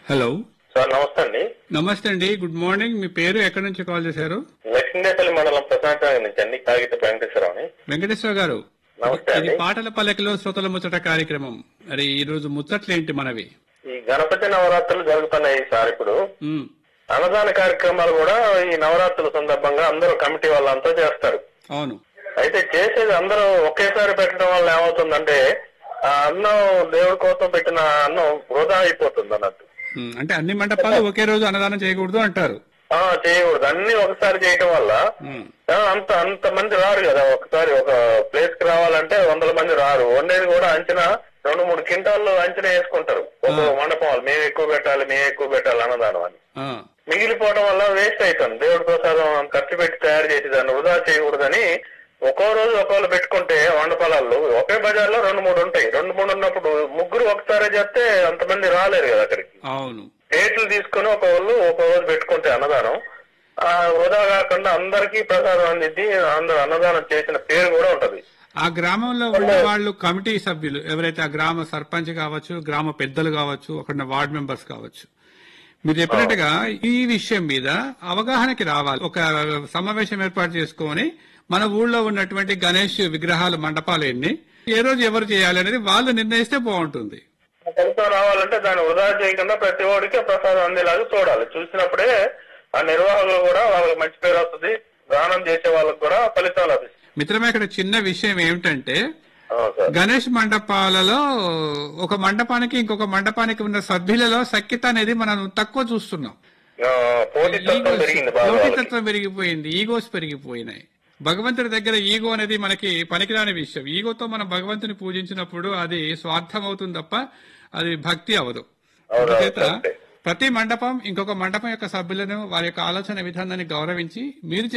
Hello sir నమస్తే అండి నమస్తే అండి గుడ్ మార్నింగ్ మీ పేరు ఎక్కడి నుంచి కాల్ చేశారు లక్ష్మీదేపల్లి మండలం ప్రశాంత్ నగర్ నుంచి అండి కాగిత వెంకటేశ్వరరావుని వెంకటేశ్వర గారు నమస్తే ఇది అండి పాటల పల్లకిలో శ్రోతల ముచ్చట కార్యక్రమం మరి ఈ రోజు ముచ్చట్లేంటి మనవి ఈ గణపతి నవరాత్రులు జరుగుతున్నాయి సార్ ఇప్పుడు ఉమ్, అన్నదాన కార్యక్రమాలు కూడా ఈ నవరాత్రుల సందర్భంగా అందరూ కమిటీ వాళ్ళంతా చేస్తారు అవును అయితే చేసేది అందరూ ఒకేసారి పెట్టడం వల్ల ఏమవుతుందంటే ఆ అన్నం దేవుడి కోసం పెట్టిన అన్నం వృధా అయిపోతుంది అన్నట్టు ఉమ్, అంటే అన్ని మండపాలు ఒకే రోజు అన్నదానం చేయకూడదు అంటారు ఆ చేయకూడదు అన్ని ఒకసారి చేయటం వల్ల ఉమ్, ఆ, అంత అంత మంది రారు కదా ఒకసారి ఒక ప్లేస్ కి రావాలంటే వందల మంది రారు వండేది కూడా అంచనా రెండు మూడు క్వింటాల్లో అంచనా వేసుకుంటారు ఒక మండపం వాళ్ళు మేము ఎక్కువ పెట్టాలి మేము ఎక్కువ పెట్టాలి అన్నదానం అని ఆ, మిగిలిపోవడం వల్ల వేస్ట్ అవుతుంది దేవుడి ప్రసాదం ఖర్చు పెట్టి తయారు చేసి దాన్ని వృధా చేయకూడదని ఒక్కో రోజు ఒకళ్ళు పెట్టుకుంటే వంద పొలాల్లో ఒకే బజార్లో రెండు మూడు ఉంటాయి రెండు మూడు ఉన్నప్పుడు ముగ్గురు ఒకసారి చేస్తే అంతమంది రాలేరు కదా అక్కడికి అవును డేట్లు తీసుకుని ఒక వాళ్ళు ఒక రోజు పెట్టుకుంటే అన్నదానం ఆ వృధా కాకుండా అందరికీ ప్రసాదం అందిద్ది అందరూ అన్నదానం చేసిన పేరు కూడా ఉంటది ఆ గ్రామంలో ఉన్న వాళ్ళు కమిటీ సభ్యులు ఎవరైతే ఆ గ్రామ సర్పంచ్ కావచ్చు గ్రామ పెద్దలు కావచ్చు అక్కడ వార్డ్ మెంబర్స్ కావచ్చు మీరు చెప్పినట్టుగా ఈ విషయం మీద అవగాహనకి రావాలి ఒక సమావేశం ఏర్పాటు చేసుకొని మన ఊళ్ళో ఉన్నటువంటి గణేష్ విగ్రహాల మండపాలు ఎన్ని ఏ రోజు ఎవరు చేయాలి అనేది వాళ్ళు నిర్ణయిస్తే బాగుంటుంది ఆ ఫలితం రావాలంటే దాన్ని వృధా చేయకుండా ప్రతి ఒడికి ప్రసాదం అందేలాగా చూడాలి చూసినప్పుడే ఆ నిర్వాహకులు కూడా వాళ్ళకి మంచి పేరు వస్తుంది దానం చేసే వాళ్ళకి కూడా ఫలితం లభిస్తుంది మిత్రమే ఇక్కడ చిన్న విషయం ఏమిటంటే అవును సార్ గణేష్ మండపాలలో ఒక మండపానికి ఇంకొక మండపానికి ఉన్న సభ్యులలో సఖ్యత అనేది మనం తక్కువ చూస్తున్నాం ఆ, పోటీతత్వం పెరిగింది బాగా వాళ్ళకి. పోటీతత్వం పెరిగిపోయింది ఈగోస్ పెరిగిపోయినాయి భగవంతుడి దగ్గర ఈగో అనేది మనకి పనికిరాని విషయం ఈగోతో మనం భగవంతుని పూజించినప్పుడు అది స్వార్థం అవుతుంది తప్ప అది భక్తి అవదు అవును, అందుచేత కరెక్టే. ప్రతి మండపం ఇంకొక మండపం యొక్క సభ్యులను వారి యొక్క ఆలోచన విధానాన్ని గౌరవించి మీరు